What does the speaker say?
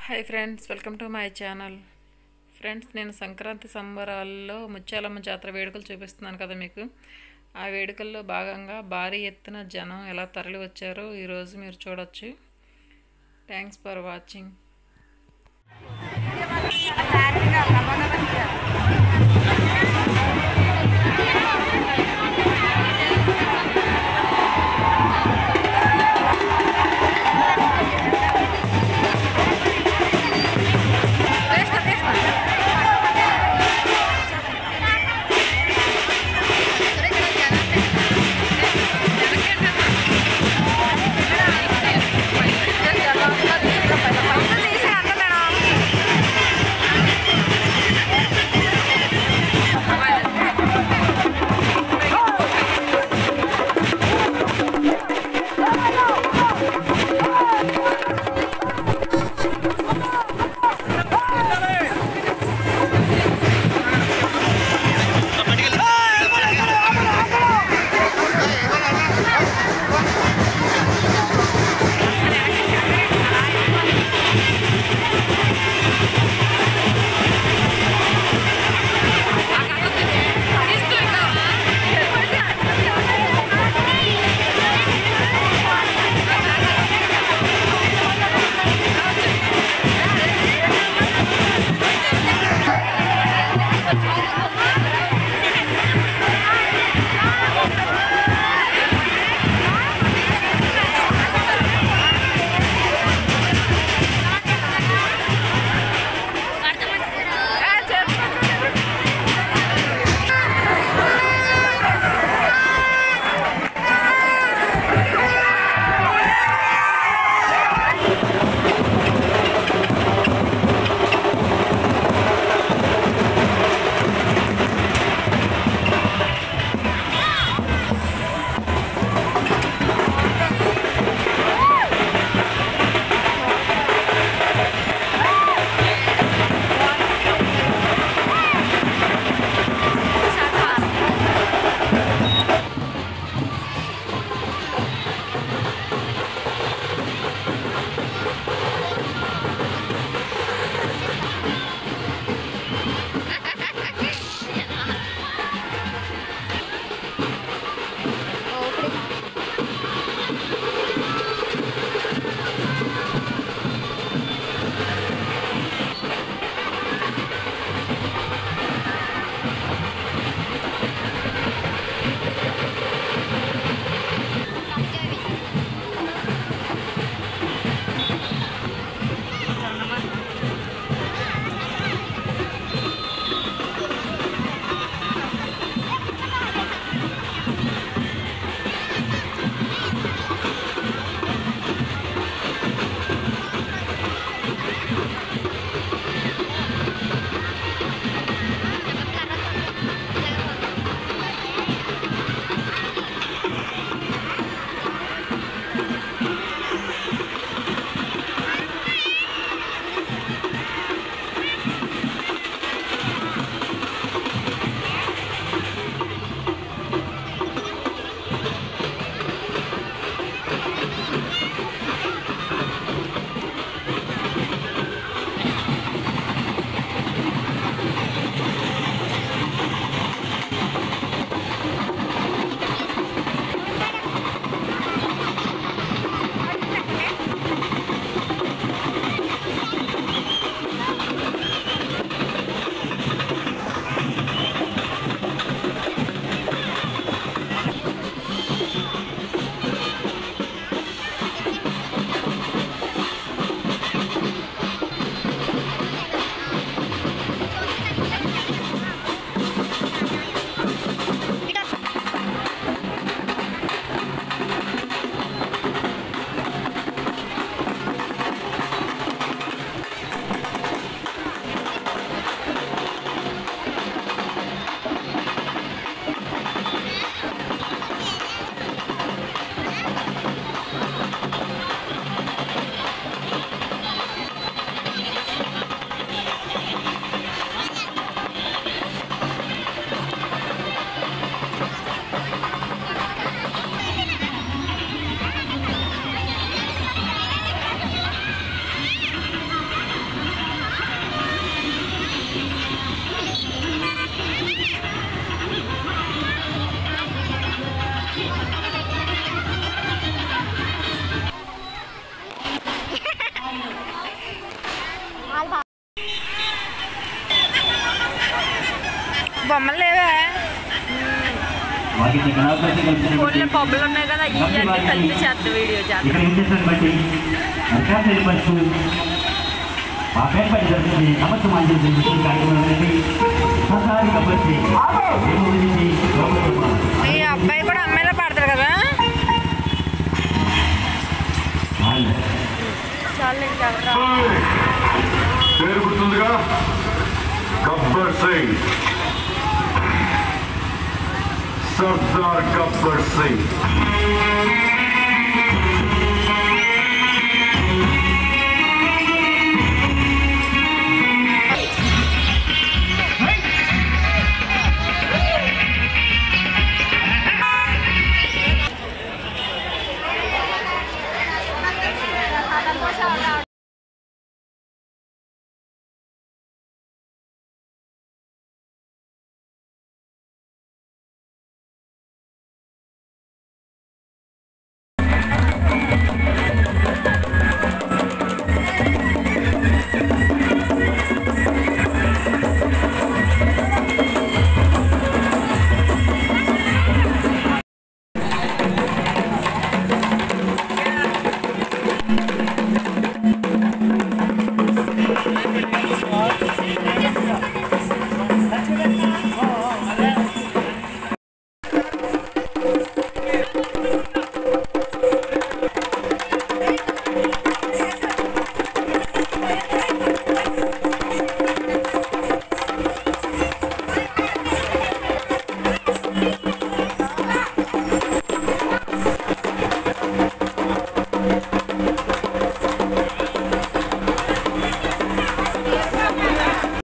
Hi friends welcome to my channel friends నేను సంక్రాంతి సంబరాల్లో ముత్యాలమ్మ జాతర వేడుకలు చూపిస్తున్నాను కదా మీకు ఆ వేడుకల్లో భాగంగా భారీ ఎత్తున జనం ఎలా తరలి వచ్చారో ఈరోజు మీరు చూడొచ్చు థ్యాంక్స్ ఫర్ వాచింగ్ తీసే అన్న మేడం బొమ్మలు లేవే వారికి ఇక్కడ అవకాశం కల్పించినటువంటి ఫోన్లో బొమ్మలు ఉన్నాయి కదా ఇవన్నీ కలిపి చేస్తా వీడియో చేస్తా ఇక్కడ ఏం చేసినటువంటి అధికారులు ఏర్పడుతూ మా పేరుపడి జరుగుతుంది సమస్య మంచి కార్యక్రమం అనేది ఒకసారి కాబట్టి మేము గురించి గౌరవిస్తున్నాం. ఈ అబ్బాయి కూడా అమ్మాయిలో పడతాడు కదా వాళ్ళు చాలు ఇంకెవరు పేరు గుర్తుందిగా గబ్బర్ సింగ్ సర్దార్ గబ్బర్ సింగ్